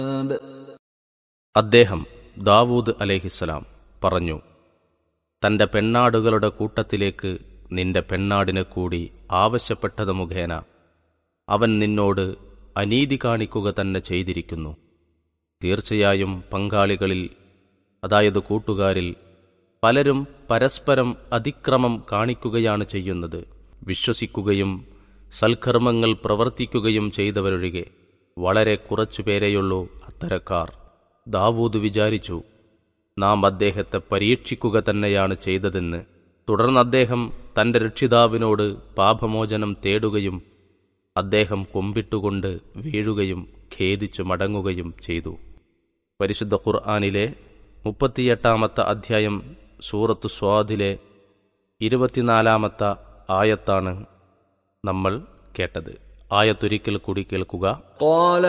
അദ്ദേഹം ദാവൂദ് അലേഹിസ്സലാം പറഞ്ഞു തന്റെ പെണ്ണാടുകളുടെ കൂട്ടത്തിലേക്ക് നിന്റെ പെണ്ണാടിനെ കൂടി ആവശ്യപ്പെട്ടത് മുഖേന അവൻ നിന്നോട് അനീതി കാണിക്കുക തന്നെ ചെയ്തിരിക്കുന്നു തീർച്ചയായും പങ്കാളികളിൽ അതായത് കൂട്ടുകാരിൽ പലരും പരസ്പരം അതിക്രമം കാണിക്കുകയാണ് ചെയ്യുന്നത് വിശ്വസിക്കുകയും സൽക്കർമ്മങ്ങൾ പ്രവർത്തിക്കുകയും ചെയ്തവരൊഴികെ വളരെ കുറച്ചുപേരെയുള്ളൂ അത്തരക്കാർ ദാവൂദ് വിചാരിച്ചു നാം അദ്ദേഹത്തെ പരീക്ഷിക്കുക തന്നെയാണ് ചെയ്തതെന്ന് തുടർന്ന് അദ്ദേഹം തന്റെ രക്ഷിതാവിനോട് പാപമോചനം തേടുകയും അദ്ദേഹം കൊമ്പിട്ടുകൊണ്ട് വീഴുകയും ഖേദിച്ചു മടങ്ങുകയും ചെയ്തു പരിശുദ്ധ ഖുർആാനിലെ മുപ്പത്തിയെട്ടാമത്തെ അധ്യായം സൂറത്ത് സ്വാദിലെ ഇരുപത്തിനാലാമത്തെ ആയത്താണ് നമ്മൾ കേട്ടത് ആയത്തൊരിക്കൽ കൂടി കേൾക്കുക قال